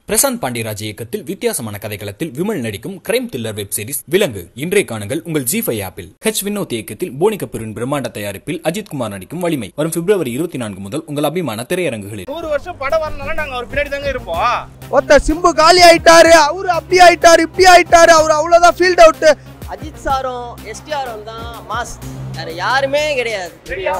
பிரசாந்த் பாண்டியராஜ் இயக்கத்தில் வித்தியாசமான கதைக்களத்தில் விமல் நடிக்கும் கிரைம் த்ரில்லர் வெப் சீரிஸ் விலங்கு இன்றைய காணுங்கள் உங்கள் ஜி ஃபைவ் ஆப்பில் ஹெச் வினோத் இயக்கத்தில் போனி கபூரின் பிரம்மாண்ட தயாரிப்பில் அஜித் குமார் நடிக்கும் வலிமை வரும் பிப்ரவரி இருபத்தி நான்கு முதல் உங்கள் அபிமான திரையரங்குகளில் நூறு வருஷம் படம் வரணும்னா நாங்க அவர் பின்னாடி தாங்க இருப்போம் ஒருத்த சிம்பு காலி ஆயிட்டாரு அவரு அப்படி ஆயிட்டாரு இப்படி ஆயிட்டாரு அவரு அவ்வளவுதான் ஃபீல்ட் அவுட் அஜித் சாரும் எஸ்டிஆரும் தான் மாஸ் வேற யாருமே கிடையாது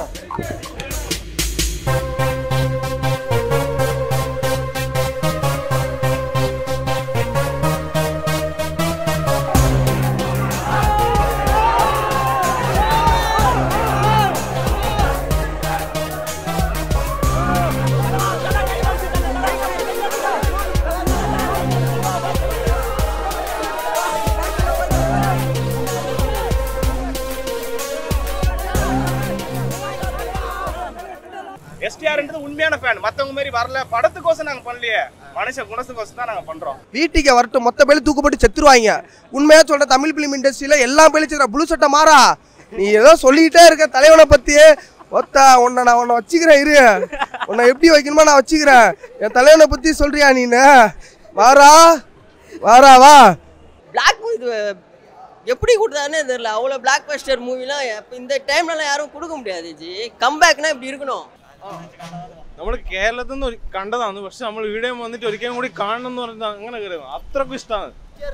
எஸ்டிஆர்ன்றது உண்மையான ஃபேன் மத்தவங்க மாதிரி வரல படத்துக்கோசம் நாங்க பண்ணலையே மனுஷ குணத்துக்கோசம் தான் நாங்க பண்றோம் வீட்டுக்கு வரட்டும் மொத்த பேரும் தூக்கப்பட்டு செத்துருவாங்க உண்மையா சொல்ற தமிழ் பிலிம் இண்டஸ்ட்ரியில எல்லா பேரும் செத்துறா புளு சட்டை மாறா நீ ஏதோ சொல்லிக்கிட்டே இருக்க தலைவனை பத்தி ஒத்த உன்னை நான் உன்னை வச்சுக்கிறேன் இரு உன்னை எப்படி வைக்கணுமோ நான் வச்சுக்கிறேன் என் தலைவனை பத்தி சொல்றியா நீனு வாரா வாரா வா பிளாக் இது எப்படி கொடுத்தாருன்னே தெரியல அவ்வளோ பிளாக் பஸ்டர் மூவிலாம் இப்போ இந்த டைம்லலாம் யாரும் கொடுக்க முடியாது ஜி കംബാക്ക്னா இப்படி இருக்கணும் നമ്മൾ കേരളത്തിൽ നിന്ന് കണ്ടതാണ് പക്ഷെ നമ്മൾ ഇവിടെ വന്നിട്ട് ഒരിക്കലും കൂടി കാണണം എന്ന് പറഞ്ഞത് അങ്ങനെ കരുതും അത്രക്കും ഇഷ്ടമാണ്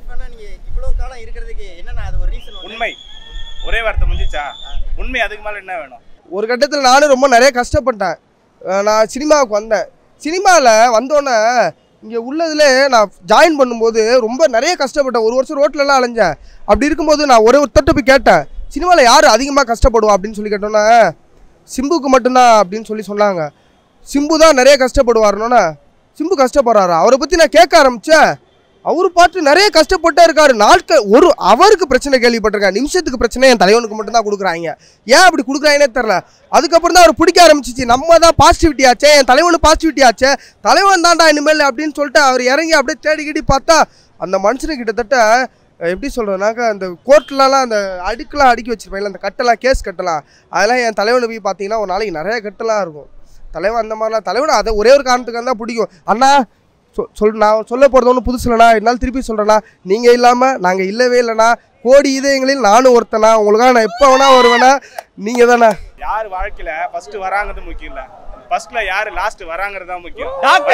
உண்மை ஒரே வார்த்தை முடிஞ்சிச்சா உண்மை அதுக்கு மேல என்ன வேணும் ஒரு கட்டத்தில் நானும் ரொம்ப நிறைய கஷ்டப்பட்டேன் அஹ் நான் சினிமாவுக்கு வந்தேன் சினிமாவில் வந்தோன்னே இங்கே உள்ளதுல நான் ஜாயின் பண்ணும்போது ரொம்ப நிறைய கஷ்டப்பட்டேன் ஒரு வருஷம் ரோட்லலாம் அலைஞ்சேன் அப்படி இருக்கும்போது நான் ஒரே ஒருத்தட்ட போய் கேட்டேன் சினிமாவில் யார் அதிகமாக கஷ்டப்படுவா அப்படின்னு சொல்லி கேட்டோன்னே சிம்புக்கு மட்டும்தான் அப்படின்னு சொல்லி சொன்னாங்க சிம்பு தான் நிறைய கஷ்டப்படுவாருனோன்னே சிம்பு கஷ்டப்படுறாரா அவரை பற்றி நான் கேட்க ஆரம்பித்தேன் அவரு பாட்டு நிறைய கஷ்டப்பட்டே இருக்காரு நாட்கள் ஒரு அவருக்கு பிரச்சனை கேள்விப்பட்டிருக்கேன் நிமிஷத்துக்கு பிரச்சனை என் தலைவனுக்கு மட்டும்தான் கொடுக்குறாங்க ஏன் அப்படி கொடுக்குறாங்கன்னே தெரில அதுக்கப்புறம் தான் அவர் பிடிக்க ஆரம்பிச்சிச்சு நம்ம தான் பாசிட்டிவிட்டி ஆச்சே என் தலைவனு பாசிட்டிவிட்டி ஆச்சே தலைவன் தான்டா இனிமேல் அப்படின்னு சொல்லிட்டு அவர் இறங்கி அப்படியே தேடி கிடி பார்த்தா அந்த மனுஷனு கிட்டத்தட்ட அஹ், எப்படி சொல்கிறதுனாக்க அந்த கோர்ட்லலாம் அந்த அடுக்கெலாம் அடுக்கி வச்சிருப்பாங்கல்ல அந்த கட்டலாம் கேஸ் கட்டலாம் அதெல்லாம் என் தலைவனை போய் பார்த்தீங்கன்னா ஒரு நாளைக்கு நிறைய கட்டலாம் இருக்கும் தலைவன் அந்த மாதிரிலாம் தலைவன் அதை ஒரே ஒரு காரணத்துக்காக தான் பிடிக்கும் அண்ணா சொ- சொல் நான் சொல்ல போகிறது ஒன்றும் புதுசு இல்லைண்ணா என்னால் திருப்பி சொல்கிறேண்ணா நீங்கள் இல்லாமல் நாங்கள் இல்லவே இல்லைண்ணா கோடி இதயங்களில் நானும் ஒருத்தனா உங்களுக்காக நான் எப்போ வேணா வருவேண்ணா நீங்கள் தானே யார் வாழ்க்கையில ஃபர்ஸ்ட் வராங்கிறது முக்கியம் இல்ல ஃபர்ஸ்ட்ல யாரு லாஸ்ட் வராங்கிறது தான் முக்கியம்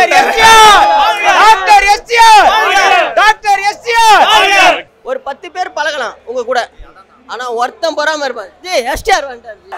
ஒரு பத்து பேர் பழகலாம் உங்க கூட ஆனா ஒருத்தன் பொறாம இருப்பான் ஜி எஸ்டிஆர் வந்துட்டார் ஜி.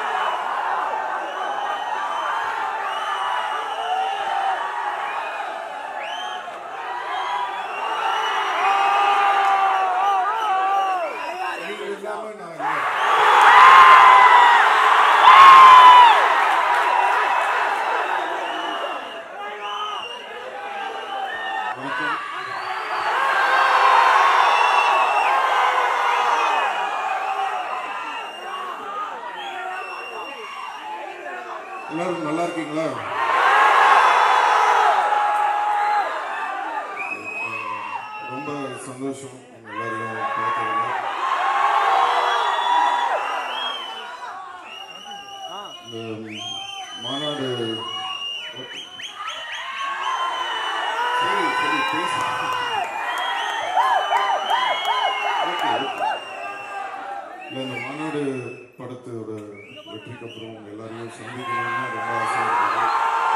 எல்லாரும் நல்லா இருக்கீங்களா அஹ் ரொம்ப சந்தோஷம் உங்க எல்லாரையும் பார்த்ததுல இந்த மாநாடு சரி சரி பேசு ஓகே ஓகே இல்லை இந்த மாநாடு படத்தோட வெற்றிக்கு அப்புறம் உங்க எல்லாரையும் சந்திக்கணும்னு ரொம்ப ஆசை இருந்தது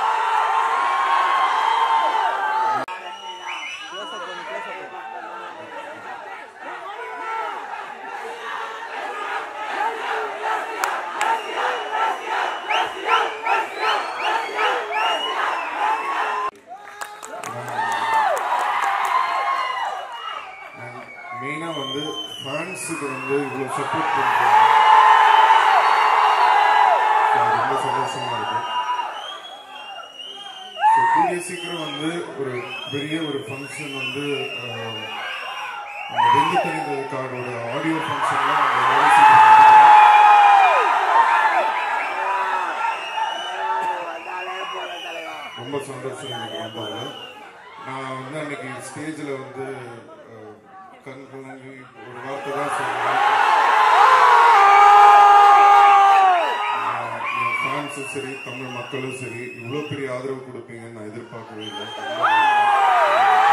மெயினாக வந்து ஃபேன்ஸுக்கு வந்து இவ்வளோ சப்போர்ட் பண்ணுறாங்க ரொம்ப சந்தோஷமா இருக்கு ஸோ கூடிய சீக்கிரம் வந்து ஒரு பெரிய ஒரு ஃபங்க்ஷன் வந்து அஹ், அந்த வெந்து தெரிந்த கார்டோட ஆடியோ ஃபங்க்ஷன்லாம் நம்ம எல்லாரும் சீக்கிரம் சந்திக்கிறோம். ரொம்ப சந்தோஷம் எனக்கு வந்ததில் நான் வந்து அன்னைக்கு ஸ்டேஜில் வந்து அஹ், கண் கலங்கி ஒரு வார்த்தை தான் சொன்னேன் என் ஃபேன்ஸும் சரி தமிழ் மக்களும் சரி இவ்வளோ பெரிய ஆதரவு கொடுப்பீங்கன்னு நான் எதிர்பார்க்கவே இல்லை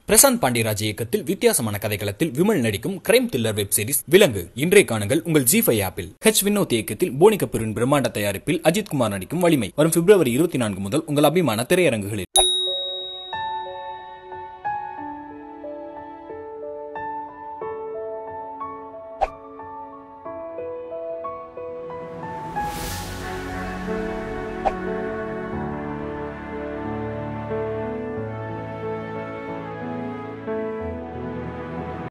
பிரசாந்த் பாண்டியராஜ் இயக்கத்தில் வித்தியாசமான கதைக்களத்தில் விமல் நடிக்கும் கிரைம் த்ரில்லர் வெப் சீரிஸ் விலங்கு இன்றைய காணுங்கள் உங்கள் ஜி ஃபைவ் ஆப்பில் ஹெச் வினோத் இயக்கத்தில் போனி கபூரின் பிரம்மாண்ட தயாரிப்பில் அஜித் குமார் நடிக்கும் வலிமை வரும் பிப்ரவரி இருபத்தி நான்கு முதல் உங்கள் அபிமான திரையரங்குகளில்